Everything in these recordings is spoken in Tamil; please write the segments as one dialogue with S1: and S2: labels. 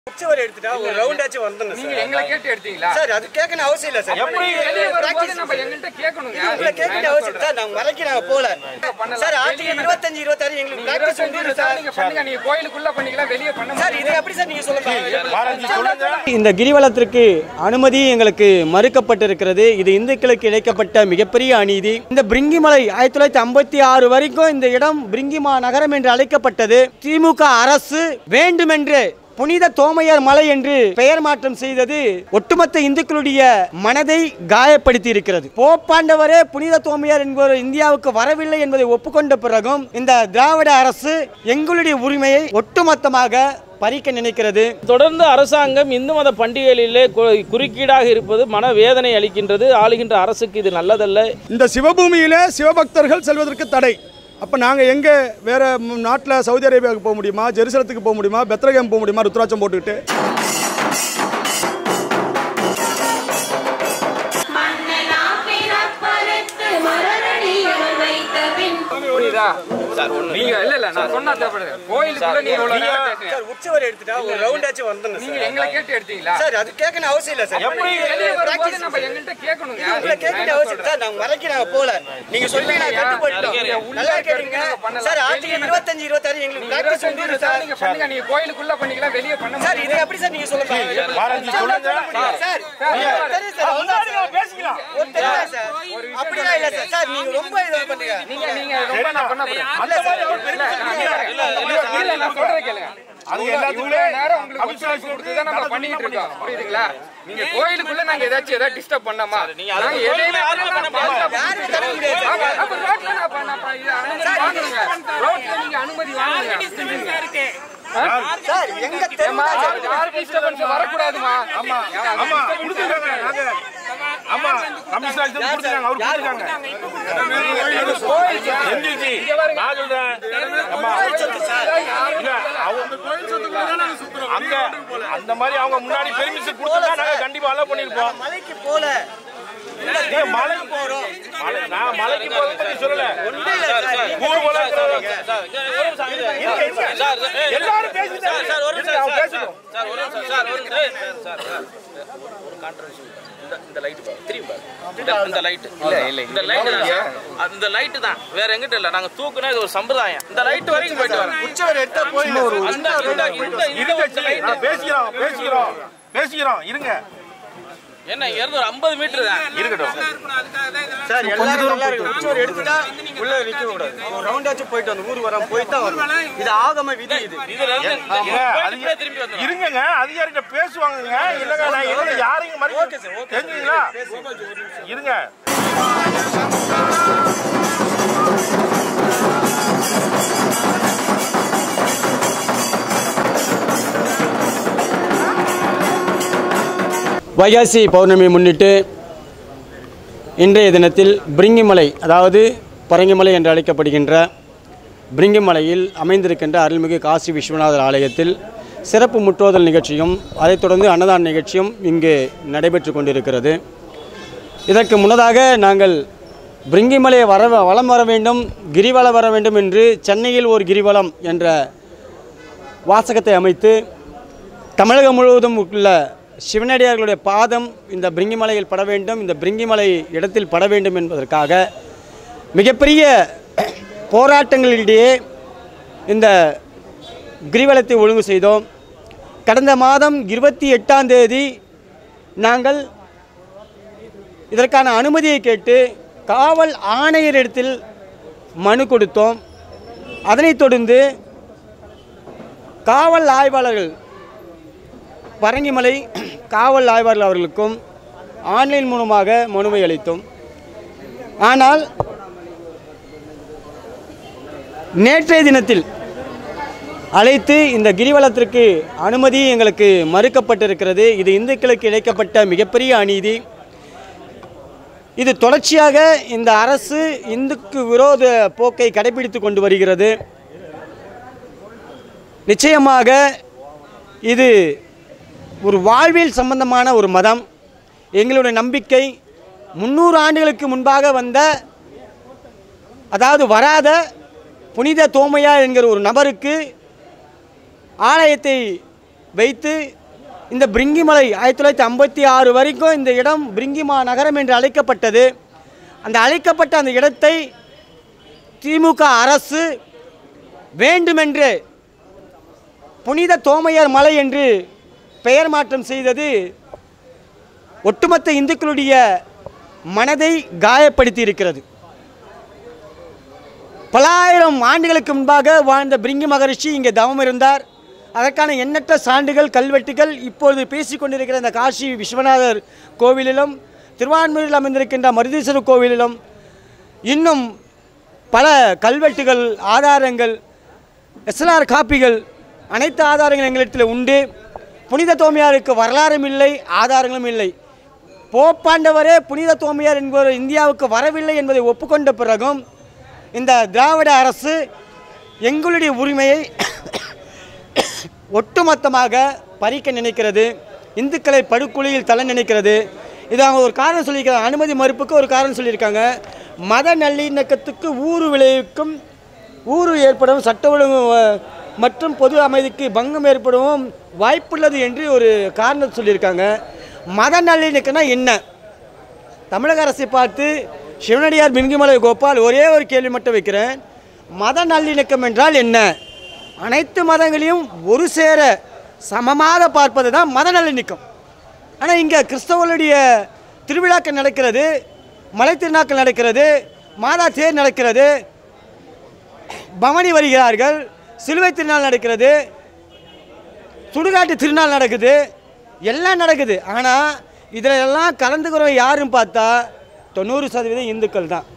S1: உச்சவர் எடுத்துட்டா ஒரு ரவுண்டாச்சும் வந்துடணும்
S2: நீங்க
S1: சார்
S2: எங்களை கேட்டு எடுத்தீங்களா
S1: சார் அது கேட்கணும் அவசியம் இல்லை சார்
S2: நீங்க வெளியே வரும்போது
S1: practice
S2: நம்ம எங்கள்கிட்ட கேட்கணுங்க
S1: உங்களை கேட்க அவசியம் சார் நாங்க மலைக்கு நாங்க போல சார் ஆர்டிகல் இருபத்தஞ்சு இருபத்தாறு எங்களுக்கு பிராக்டிஸ் வந்து சார்
S2: நீங்க பண்ணுங்க நீங்க கோயிலுக்குள்ள பண்ணிக்கலாம் வெளியே பண்ண
S1: சார் இதை எப்படி சார் நீங்க சொல்லுங்க
S3: இந்த கிரிவலத்திற்கு அனுமதி எங்களுக்கு மறுக்கப்பட்டிருக்கிறது இது இந்துக்களுக்கு இழைக்கப்பட்ட மிகப்பெரிய அநீதி இந்த பிரிங்கிமலை ஆயிரத்தி தொள்ளாயிரத்தி ஐம்பத்தி ஆறு வரைக்கும் இந்த இடம் பிரிங்கிமா நகரம் என்று அழைக்கப்பட்டது திமுக அரசு வேண்டுமென்று புனித தோமையார் மலை என்று பெயர் மாற்றம் செய்தது ஒட்டுமொத்த இந்துக்களுடைய மனதை காயப்படுத்தி இருக்கிறது போப்பாண்டவரே புனித தோமையார் என்பவர் இந்தியாவுக்கு வரவில்லை என்பதை ஒப்புக்கொண்ட பிறகும் இந்த திராவிட அரசு எங்களுடைய உரிமையை ஒட்டுமொத்தமாக பறிக்க நினைக்கிறது
S4: தொடர்ந்து அரசாங்கம் இந்து மத பண்டிகைகளிலே கு- குறுக்கீடாக இருப்பது மனவேதனை அளிக்கின்றது ஆளுகின்ற அரசுக்கு இது நல்லதல்ல
S5: இந்த சிவபூமியிலே சிவபக்தர்கள் செல்வதற்கு தடை அப்போ நாங்கள் எங்கே வேற நாட்டில் சவுதி அரேபியாவுக்கு போக முடியுமா ஜெருசலத்துக்கு போக முடியுமா பெத்ரகம் போக முடியுமா ருத்ராட்சம் போட்டுக்கிட்டு
S6: மன்னனாம் பிறப்பறுத்து மரணடியில் வைத்த பின்
S2: புரியுதா நீங்க இல்ல இல்ல நான் சொன்னா தேவைப்படுது கோயிலுக்குள்ள நீங்க இவ்வளவு நேரம் பேசுங்க
S1: சார் உச்சவர் எடுத்துட்டா ஒரு ரவுண்டாச்சும் வந்துடணும்
S2: நீங்க
S1: சார்
S2: எங்களை கேட்டு எடுத்தீங்களா
S1: சார் அது கேட்கணும் அவசியம் இல்லை சார்
S2: நீங்க வெளியே வரும்போது நம்ம எங்கள்கிட்ட கேட்கணுங்க
S1: உங்களை கேட்க அவசியம் சார் நாங்க மலைக்கு நாங்க போல நீங்க சொல்லி நாங்க கட்டுப்பட்டோம் நல்லா கேளுங்க சார் ஆர்டிகல் இருபத்தஞ்சு இருபத்தாறு எங்களுக்கு பிராக்டிஸ் வந்து
S2: இருபத்தஞ்சு
S1: சார்
S2: நீங்க பண்ணுங்க நீங்க கோயிலுக்குள்ள பண்ணிக்கலாம் வெளியே பண்ண
S1: சார் இதை எப்படி சார் நீங்க சொல்லுங்க சார் தெரியும் சார் ஒரு தெரியும் சார் அப்படிலாம் இல்ல சார் சார் நீங்க ரொம்ப இது பண்ணுங்க
S2: நீங்க நீங்க ரொம்ப நான் பண்ண இல்ல இல்ல இல்ல, இல்ல நான் சொல்றதை கேளுங்க இவ்வளவு நேரம் உங்களுக்கு ஒத்துழைப்பு கொடுத்து தான் நம்ம பண்ணிட்டு இருக்கோம் புரியுதுங்களா நீங்க கோயிலுக்குள்ள நாங்க ஏதாச்சும் ஏதாவது டிஸ்டர்ப் பண்ணாமா நாங்க எதையுமே பண்ணாம
S1: யாரும் தடுக்க முடியாது
S2: ஆமா, அப்ப ரோட்ல நான் பண்ண- அப்ப இது அனுமதி வாங்குங்க. ரோட்ல நீங்க அனுமதி வாங்குங்க.
S1: சார் எங்க
S2: ஏம்மா,
S1: தெரியும்
S2: யாரும் disturbance வரக்கூடாதும்மா. கோயில் சொத்து. இங்க பாருங்க.
S7: அங்க அந்த மாதிரி அவங்க முன்னாடி பெர்மிஷன் கொடுத்தா நாங்க கண்டிப்பா அலோ பண்ணிருப்போம்
S1: மலைக்கு போல
S7: நீங்க மலைக்கு போறோம் மலை நான் மலைக்கு போறத பத்தி சொல்லல
S1: ஒன்றே இல்ல சார்
S7: ஊர்வலம் எல்லாரும் பேசிட்டு அவங்க பேசணும்
S4: இந்த லைட் திரும்பி பாரு இந்த லைட் இல்ல இல்ல இந்த லைட் தான் அந்த லைட் தான் வேற எங்கிட்ட இல்ல நாங்க தூக்குனா இது ஒரு சம்பிரதாயம் இந்த லைட் வரைக்கும் போயிட்டு வரோம்
S1: உச்சவர் எடுத்தா போய்
S4: அந்த இந்த இந்த இந்த ஒரு light.
S7: நான் பேசிக்கிறோம் பேசிக்கிறோம் பேசிக்கிறோம் இருங்க
S4: என்ன இருந்து ஒரு ஐம்பது மீட்டர் தான்
S7: இருக்கட்டும்
S1: சார் எல்லாரும் நல்லா இருக்கு உச்சவர் எடுத்துட்டா உள்ள நிக்க கூடாது ஒரு ரவுண்டாச்சும் போயிட்டு வந்து ஊர் வராம போயிட்டு தான் வரும் இது ஆகம விதி இது
S4: இதுல இருந்து
S7: ஏங்க,
S4: போயிட்டு
S7: அதிக-
S4: திரும்பி வந்துடும்
S7: இருங்கங்க அதிகாரிகிட்ட பேசுவாங்கங்க இல்லங்க நான் எங்க யாரையும் மறுக்க தெரிஞ்சுங்களா இருங்க
S3: வைகாசி பௌர்ணமி முன்னிட்டு இன்றைய தினத்தில் பிரிங்கிமலை அதாவது பரங்கிமலை என்று அழைக்கப்படுகின்ற பிரிங்கிமலையில் அமைந்திருக்கின்ற அருள்மிகு காசி விஸ்வநாதர் ஆலயத்தில் சிறப்பு முற்றோதல் நிகழ்ச்சியும் அதைத் தொடர்ந்து அன்னதான நிகழ்ச்சியும் இங்கு நடைபெற்று கொண்டிருக்கிறது இதற்கு முன்னதாக நாங்கள் பிரிங்கிமலை வர வலம் வர வேண்டும் கிரிவலம் வர வேண்டும் என்று சென்னையில் ஒரு கிரிவலம் என்ற வாசகத்தை அமைத்து தமிழகம் முழுவதும் உள்ள சிவனடியார்களுடைய பாதம் இந்த பிரிங்கிமலையில் பட வேண்டும் இந்த பிரிங்கிமலை இடத்தில் பட வேண்டும் என்பதற்காக மிகப்பெரிய போராட்டங்களிடையே இந்த கிரிவலத்தை ஒழுங்கு செய்தோம் கடந்த மாதம் இருபத்தி எட்டாம் தேதி நாங்கள் இதற்கான அனுமதியை கேட்டு காவல் ஆணையரிடத்தில் மனு கொடுத்தோம் அதனைத் தொடர்ந்து காவல் ஆய்வாளர்கள் பரங்கிமலை காவல் ஆய்வாளர் அவர்களுக்கும் ஆன்லைன் மூலமாக மனுவை அளித்தோம் ஆனால் நேற்றைய தினத்தில் அழைத்து இந்த கிரிவலத்திற்கு அனுமதி எங்களுக்கு மறுக்கப்பட்டிருக்கிறது இது இந்துக்களுக்கு இழைக்கப்பட்ட மிகப்பெரிய அநீதி இது தொடர்ச்சியாக இந்த அரசு இந்துக்கு விரோத போக்கை கடைபிடித்து கொண்டு வருகிறது நிச்சயமாக இது ஒரு வாழ்வியல் சம்பந்தமான ஒரு மதம் எங்களுடைய நம்பிக்கை முந்நூறு ஆண்டுகளுக்கு முன்பாக வந்த அதாவது வராத புனித தோமையா என்கிற ஒரு நபருக்கு ஆலயத்தை வைத்து இந்த பிரிங்கிமலை ஆயிரத்தி தொள்ளாயிரத்தி ஐம்பத்தி ஆறு வரைக்கும் இந்த இடம் பிரிங்கிமா நகரம் என்று அழைக்கப்பட்டது அந்த அழைக்கப்பட்ட அந்த இடத்தை திமுக அரசு வேண்டுமென்று புனித தோமையார் மலை என்று பெயர் மாற்றம் செய்தது ஒட்டுமொத்த இந்துக்களுடைய மனதை காயப்படுத்தி இருக்கிறது பலாயிரம் ஆண்டுகளுக்கு முன்பாக வாழ்ந்த பிரிங்கி மகரிஷி இங்கே தவம் இருந்தார் அதற்கான எண்ணற்ற சான்றுகள் கல்வெட்டுகள் இப்பொழுது பேசிக்கொண்டிருக்கிற இந்த காசி விஸ்வநாதர் கோவிலிலும் திருவான்மையூரில் அமைந்திருக்கின்ற மருதீஸ்வரர் கோவிலிலும் இன்னும் பல கல்வெட்டுகள் ஆதாரங்கள் எஸ்எல்ஆர் காப்பிகள் அனைத்து ஆதாரங்களும் எங்களிடத்தில் உண்டு புனித தோமையாருக்கு வரலாறும் இல்லை ஆதாரங்களும் இல்லை போப்பாண்டவரே புனித தோமையார் என்பவர் இந்தியாவுக்கு வரவில்லை என்பதை ஒப்புக்கொண்ட பிறகும் இந்த திராவிட அரசு எங்களுடைய உரிமையை ஒட்டுமொத்தமாக பறிக்க நினைக்கிறது இந்துக்களை படுகொலையில் தள்ள நினைக்கிறது இது அவங்க ஒரு காரணம் சொல்லியிருக்காங்க அனுமதி மறுப்புக்கு ஒரு காரணம் சொல்லியிருக்காங்க மத நல்லிணக்கத்துக்கு ஊறு விளைவிக்கும் ஊறு ஏற்படும் சட்ட ஒழுங்கு அஹ், மற்றும் பொது அமைதிக்கு பங்கம் ஏற்படவும் வாய்ப்புள்ளது என்று ஒரு காரணம் சொல்லியிருக்காங்க மத நல்லிணக்கம்னா என்ன தமிழக அரசை பார்த்து சிவனடியார் மின்கிமலை கோபால் ஒரே ஒரு கேள்வி மட்டும் வைக்கிறேன் மத நல்லிணக்கம் என்றால் என்ன அனைத்து மதங்களையும் ஒரு சேர சமமாக பார்ப்பது தான் மத நல்லிணக்கம் ஆனால் இங்கே கிறிஸ்தவர்களுடைய திருவிழாக்கள் நடக்கிறது மலை திருநாட்கள் நடக்கிறது மாதா தேர் நடக்கிறது பவனி வருகிறார்கள் சிலுவை திருநாள் நடக்கிறது சுடுகாட்டு திருநாள் நடக்குது எல்லாம் நடக்குது ஆனால் இதில் எல்லாம் கலந்துக்கிறவங்க யாருன்னு பார்த்தா தொண்ணூறு சதவீதம் இந்துக்கள் தான்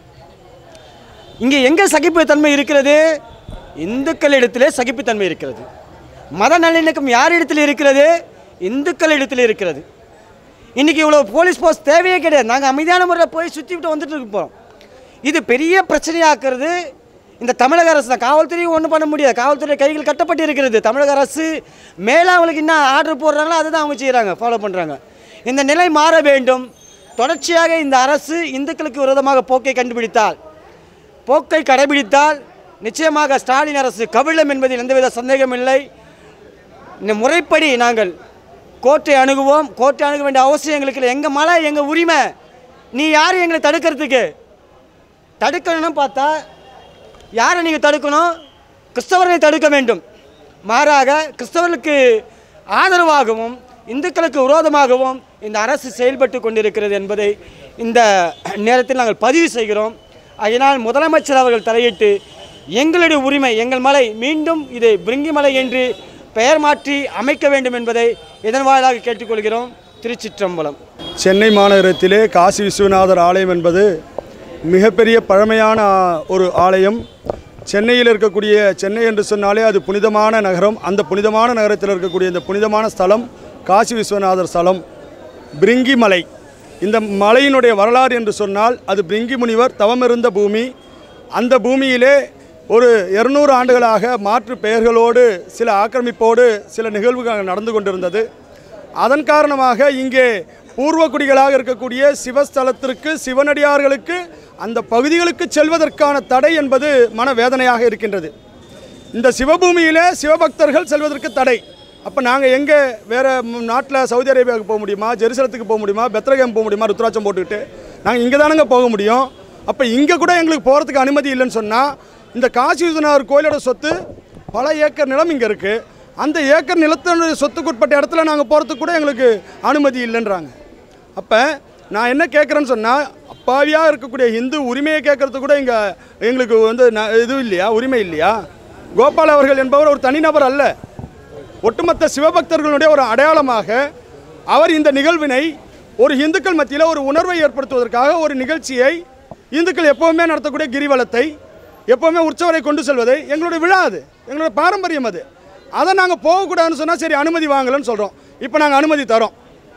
S3: இங்கே எங்கே சகிப்புத்தன்மை இருக்கிறது இந்துக்கள் இடத்திலே சகிப்புத்தன்மை இருக்கிறது மத நல்லிணக்கம் யார் இடத்துல இருக்கிறது இந்துக்கள் இடத்துல இருக்கிறது இன்றைக்கி இவ்வளோ போலீஸ் போஸ்ட் தேவையே கிடையாது நாங்கள் அமைதியான முறையில் போய் சுற்றி விட்டு வந்துட்டு இருக்க போகிறோம் இது பெரிய பிரச்சனையாக்குறது இந்த தமிழக அரசு தான் காவல்துறையும் ஒன்றும் பண்ண முடியாது காவல்துறை கைகள் கட்டப்பட்டு இருக்கிறது தமிழக அரசு மேலே அவங்களுக்கு என்ன ஆர்டர் போடுறாங்களோ அதை தான் அவங்க செய்கிறாங்க ஃபாலோ பண்ணுறாங்க இந்த நிலை மாற வேண்டும் தொடர்ச்சியாக இந்த அரசு இந்துக்களுக்கு விரோதமாக போக்கை கண்டுபிடித்தால் போக்கை கடைபிடித்தால் நிச்சயமாக ஸ்டாலின் அரசு கவிழம் என்பதில் எந்தவித சந்தேகம் இல்லை இந்த முறைப்படி நாங்கள் கோர்ட்டை அணுகுவோம் கோர்ட்டை அணுக வேண்டிய அவசியம் எங்களுக்கு இல்லை எங்கள் மலை எங்கள் உரிமை நீ யார் எங்களை தடுக்கிறதுக்கு தடுக்கணும்னு பார்த்தா யாரை நீங்கள் தடுக்கணும் கிறிஸ்தவர்களை தடுக்க வேண்டும் மாறாக கிறிஸ்தவர்களுக்கு ஆதரவாகவும் இந்துக்களுக்கு விரோதமாகவும் இந்த அரசு செயல்பட்டு கொண்டிருக்கிறது என்பதை இந்த நேரத்தில் நாங்கள் பதிவு செய்கிறோம் அதனால் முதலமைச்சர் அவர்கள் தலையிட்டு எங்களுடைய உரிமை எங்கள் மலை மீண்டும் இது பிரிங்கிமலை என்று பெயர் மாற்றி அமைக்க வேண்டும் என்பதை இதன் வாயிலாக கேட்டுக்கொள்கிறோம் திருச்சிற்றம்பலம்
S5: சென்னை மாநகரத்திலே காசி விஸ்வநாதர் ஆலயம் என்பது மிகப்பெரிய பழமையான ஆ, ஒரு ஆலயம் சென்னையில் இருக்கக்கூடிய சென்னை என்று சொன்னாலே அது புனிதமான நகரம் அந்த புனிதமான நகரத்தில் இருக்கக்கூடிய இந்த புனிதமான ஸ்தலம் காசி விஸ்வநாதர் ஸ்தலம் பிரிங்கி மலை இந்த மலையினுடைய வரலாறு என்று சொன்னால் அது பிரிங்கி முனிவர் தவமிருந்த பூமி அந்த பூமியிலே ஒரு இருநூறு ஆண்டுகளாக மாற்று பெயர்களோடு சில ஆக்கிரமிப்போடு சில நிகழ்வுகள் நடந்து கொண்டிருந்தது அதன் காரணமாக இங்கே பூர்வக்குடிகளாக இருக்கக்கூடிய சிவஸ்தலத்திற்கு சிவனடியார்களுக்கு அந்த பகுதிகளுக்கு செல்வதற்கான தடை என்பது மனவேதனையாக இருக்கின்றது இந்த சிவபூமியிலே சிவபக்தர்கள் செல்வதற்கு தடை அப்போ நாங்கள் எங்கே வேறு நாட்டில் சவுதி அரேபியாவுக்கு போக முடியுமா ஜெருசலத்துக்கு போக முடியுமா பெத்ரகம் போக முடியுமா ருத்ராட்சம் போட்டுக்கிட்டு நாங்கள் இங்கே தானுங்க போக முடியும் அப்போ இங்கே கூட எங்களுக்கு போகிறதுக்கு அனுமதி இல்லைன்னு சொன்னால் இந்த காசி விஸ்வநாதர் கோயிலோட சொத்து பல ஏக்கர் நிலம் இங்கே இருக்குது அந்த ஏக்கர் நிலத்தினுடைய சொத்துக்குட்பட்ட இடத்துல நாங்கள் போகிறதுக்கு கூட எங்களுக்கு அனுமதி இல்லைன்றாங்க அப்போ நான் என்ன கேட்குறேன்னு சொன்னால் அப்பாவியாக இருக்கக்கூடிய இந்து உரிமையை கேட்கறது கூட இங்கே எங்களுக்கு வந்து ந- இது இல்லையா உரிமை இல்லையா கோபால் அவர்கள் என்பவர் ஒரு தனிநபர் அல்ல ஒட்டுமொத்த சிவபக்தர்களுடைய ஒரு அடையாளமாக அவர் இந்த நிகழ்வினை ஒரு இந்துக்கள் மத்தியில் ஒரு உணர்வை ஏற்படுத்துவதற்காக ஒரு நிகழ்ச்சியை இந்துக்கள் எப்போவுமே நடத்தக்கூடிய கிரிவலத்தை எப்போவுமே உற்சவரை கொண்டு செல்வதை எங்களுடைய விழா அது எங்களுடைய பாரம்பரியம் அது அதை நாங்கள் போகக்கூடாதுன்னு சொன்னால் சரி அனுமதி வாங்கலைன்னு சொல்கிறோம் இப்போ நாங்கள் அனுமதி தரோம்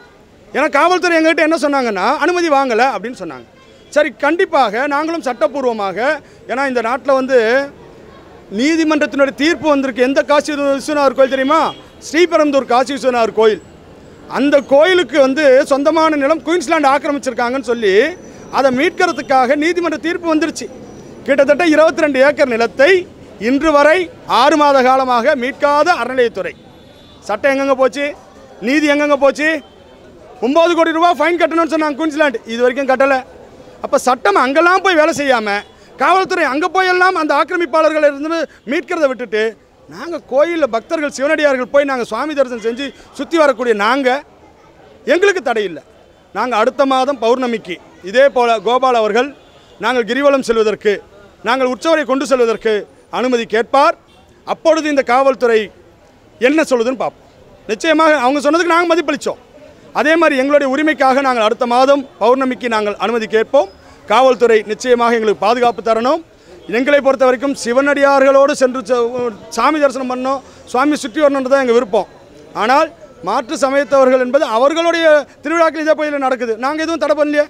S5: ஏன்னா காவல்துறை எங்ககிட்ட என்ன சொன்னாங்கன்னா அனுமதி வாங்கலை அப்படின்னு சொன்னாங்க சரி கண்டிப்பாக நாங்களும் சட்டப்பூர்வமாக ஏன்னா இந்த நாட்டில் வந்து நீதிமன்றத்தினுடைய தீர்ப்பு வந்திருக்கு எந்த காசி விஸ்வநாதர் கோயில் தெரியுமா ஸ்ரீபெரும்புதூர் காசி விஸ்வநாதர் கோயில் அந்த கோயிலுக்கு வந்து சொந்தமான நிலம் குயின்ஸ்லாந்து ஆக்கிரமிச்சிருக்காங்கன்னு சொல்லி அதை மீட்கிறதுக்காக நீதிமன்ற தீர்ப்பு வந்துருச்சு கிட்டத்தட்ட இருபத்தி ரெண்டு ஏக்கர் நிலத்தை இன்று வரை ஆறு மாத காலமாக மீட்காத அறநிலையத்துறை சட்டம் எங்கெங்கே போச்சு நீதி எங்கெங்கே போச்சு ஒம்பது கோடி ரூபா ஃபைன் கட்டணும்னு சொன்னாங்க குயின்ஸ்லாண்ட் இது வரைக்கும் கட்டலை அப்போ சட்டம் அங்கெல்லாம் போய் வேலை செய்யாமல் காவல்துறை அங்கே போயெல்லாம் அந்த ஆக்கிரமிப்பாளர்கள் இருந்து மீட்கிறத விட்டுட்டு நாங்கள் கோயிலில் பக்தர்கள் சிவனடியார்கள் போய் நாங்கள் சுவாமி தரிசனம் செஞ்சு சுற்றி வரக்கூடிய நாங்கள் எங்களுக்கு தடை இல்லை நாங்கள் அடுத்த மாதம் பௌர்ணமிக்கு இதே போல் கோபால் அவர்கள் நாங்கள் கிரிவலம் செல்வதற்கு நாங்கள் உற்சவரை கொண்டு செல்வதற்கு அனுமதி கேட்பார் அப்பொழுது இந்த காவல்துறை என்ன சொல்லுதுன்னு பார்ப்போம் நிச்சயமாக அவங்க சொன்னதுக்கு நாங்கள் மதிப்பளித்தோம் அதே மாதிரி எங்களுடைய உரிமைக்காக நாங்கள் அடுத்த மாதம் பௌர்ணமிக்கு நாங்கள் அனுமதி கேட்போம் காவல்துறை நிச்சயமாக எங்களுக்கு பாதுகாப்பு தரணும் எங்களை பொறுத்த வரைக்கும் சிவனடியார்களோடு சென்று ச- சாமி தரிசனம் பண்ணோம் சுவாமி சுற்றி வரணுன்றது தான் எங்கள் விருப்பம் ஆனால் மாற்று சமயத்தவர்கள் என்பது அவர்களுடைய திருவிழாக்கள் இதே பகுதியில் நடக்குது நாங்கள் எதுவும் தடை பண்ணலையே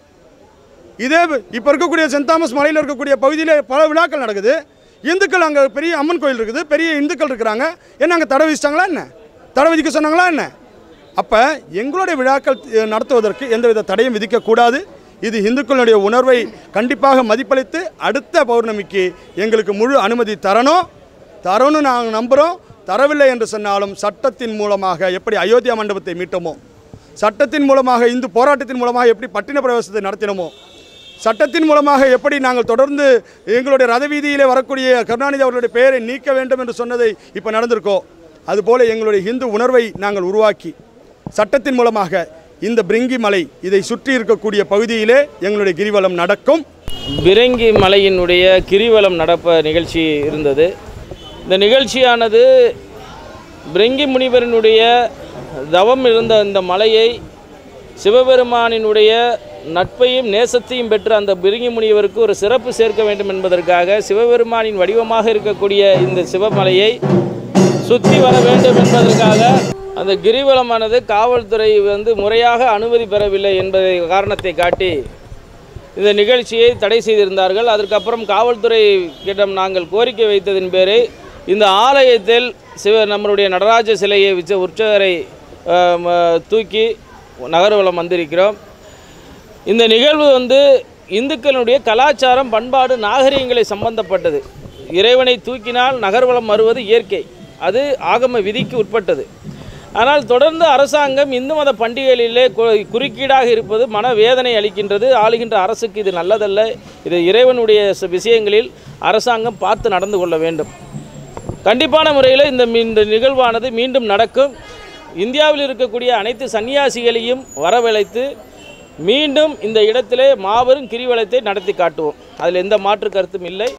S5: இதே இப்போ இருக்கக்கூடிய சென்ட் தாமஸ் மலையில் இருக்கக்கூடிய பகுதியில் பல விழாக்கள் நடக்குது இந்துக்கள் அங்கே பெரிய அம்மன் கோயில் இருக்குது பெரிய இந்துக்கள் இருக்கிறாங்க என்ன அங்கே தடை விதிச்சிட்டாங்களா என்ன தடை விதிக்க சொன்னாங்களா என்ன அப்போ எங்களுடைய விழாக்கள் அஹ், நடத்துவதற்கு எந்தவித தடையும் விதிக்கக்கூடாது இது இந்துக்களுடைய உணர்வை கண்டிப்பாக மதிப்பளித்து அடுத்த பௌர்ணமிக்கு எங்களுக்கு முழு அனுமதி தரணும் தரணும்னு நாங்கள் நம்புகிறோம் தரவில்லை என்று சொன்னாலும் சட்டத்தின் மூலமாக எப்படி அயோத்தியா மண்டபத்தை மீட்டோமோ சட்டத்தின் மூலமாக இந்து போராட்டத்தின் மூலமாக எப்படி பட்டின பிரவேசத்தை நடத்தினோமோ சட்டத்தின் மூலமாக எப்படி நாங்கள் தொடர்ந்து எங்களுடைய ரத வீதியிலே வரக்கூடிய கருணாநிதி அவர்களுடைய பெயரை நீக்க வேண்டும் என்று சொன்னதை இப்போ நடந்திருக்கோ அதுபோல எங்களுடைய இந்து உணர்வை நாங்கள் உருவாக்கி சட்டத்தின் மூலமாக இந்த பிரிங்கி மலை இதை சுற்றி இருக்கக்கூடிய பகுதியிலே எங்களுடைய கிரிவலம் நடக்கும்
S4: பிரங்கி மலையினுடைய கிரிவலம் நடப்ப நிகழ்ச்சி இருந்தது இந்த நிகழ்ச்சியானது பிரங்கி முனிவரினுடைய தவம் இருந்த இந்த மலையை சிவபெருமானினுடைய நட்பையும் நேசத்தையும் பெற்ற அந்த பிரிங்கி முனிவருக்கு ஒரு சிறப்பு சேர்க்க வேண்டும் என்பதற்காக சிவபெருமானின் வடிவமாக இருக்கக்கூடிய இந்த சிவமலையை சுற்றி வர வேண்டும் என்பதற்காக அந்த கிரிவலமானது காவல்துறை வந்து முறையாக அனுமதி பெறவில்லை என்பதை காரணத்தை காட்டி இந்த நிகழ்ச்சியை தடை செய்திருந்தார்கள் அதற்கப்புறம் காவல்துறையிடம் நாங்கள் கோரிக்கை வைத்ததின் பேரை இந்த ஆலயத்தில் சிவ நம்மளுடைய நடராஜ சிலையை வச்ச உற்சவரை ஆம், தூக்கி நகர்வலம் வந்திருக்கிறோம் இந்த நிகழ்வு வந்து இந்துக்களுடைய கலாச்சாரம் பண்பாடு நாகரிகங்களை சம்பந்தப்பட்டது இறைவனை தூக்கினால் நகர்வலம் வருவது இயற்கை அது ஆகம விதிக்கு உட்பட்டது ஆனால் தொடர்ந்து அரசாங்கம் இந்து மத பண்டிகைகளிலே கு- குறுக்கீடாக இருப்பது மனவேதனை அளிக்கின்றது ஆளுகின்ற அரசுக்கு இது நல்லதல்ல இது இறைவனுடைய ச- விஷயங்களில் அரசாங்கம் பார்த்து நடந்து கொள்ள வேண்டும் கண்டிப்பான முறையில் இந்த மீ- இந்த நிகழ்வானது மீண்டும் நடக்கும் இந்தியாவில் இருக்கக்கூடிய அனைத்து சன்னியாசிகளையும் வரவழைத்து மீண்டும் இந்த இடத்திலே மாபெரும் கிரிவலத்தை நடத்தி காட்டுவோம் அதில் எந்த மாற்று கருத்தும் இல்லை